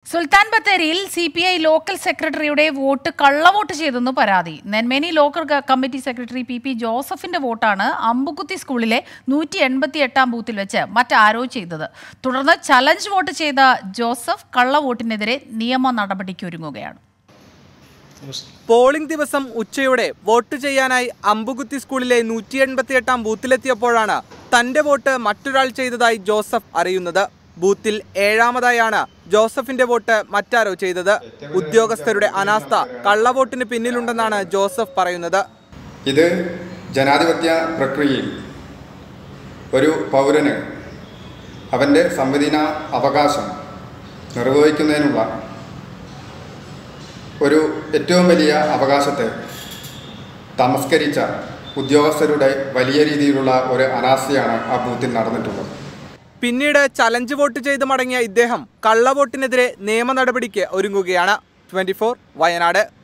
സുൽത്താൻ ബത്തേരിയിൽ C P I local സെക്രട്ടറിയുടെ vote കള്ളവോട്ട് ചെയ്തെന്ന് പരാതി നെന്മേനി ലോക്കൽ ക- കമ്മിറ്റി സെക്രട്ടറി പി പി ജോസഫിന്റെ വോട്ടാണ് അമ്പുകുത്തി സ്കൂളിലെ നൂറ്റി എൺപത്തി എട്ടാം ബൂത്തിൽ വെച്ച് മറ്റാരോ ചെയ്തത് തുടർന്ന് ചലഞ്ച് വോട്ട് ചെയ്ത ജോസഫ് കള്ളവോട്ടിനെതിരെ നിയമ നടപടിക്ക് ഒരുങ്ങുകയാണ് പോളിംഗ് ദിവസം ഉച്ചയോടെ വോട്ട് ചെയ്യാനായി അമ്പുകുത്തി സ്കൂളിലെ നൂറ്റി എൺപത്തിയെട്ടാം ബൂത്തിലെത്തിയപ്പോഴാണ് തന്റെ വോട്ട് മറ്റൊരാൾ ചെയ്തതായി ജോസഫ് അറിയുന്നത് ബൂത്തിൽ ഏഴാമതായാണ് ജോസഫിന്റെ വോട്ട് മറ്റാരോ ചെയ്തത് ഉദ്യോഗസ്ഥരുടെ അനാസ്ഥ കള്ളവോട്ടിന് പിന്നിലുണ്ടെന്നാണ് ജോസഫ് പറയുന്നത് ഇത് ജനാധിപത്യ പ്രക്രിയയിൽ ഒരു പൗരന് അവൻ്റെ സംവിധാന അവകാശം നിർവഹിക്കുന്നതിനുള്ള ഒരു ഏറ്റവും വലിയ അവകാശത്തെ തമസ്കരിച്ച ഉദ്യോഗസ്ഥരുടെ വലിയ രീതിയിലുള്ള ഒരു അനാസ്ഥയാണ് ആ ബൂത്തിൽ നടന്നിട്ടുള്ളത് പിന്നീട് ചലഞ്ച് വോട്ട് ചെയ്ത് മടങ്ങിയ ഇദ്ദേഹം കള്ളവോട്ടിനെതിരെ നിയമ നടപടിക്ക് ഒരുങ്ങുകയാണ് ട്വന്റി വയനാട്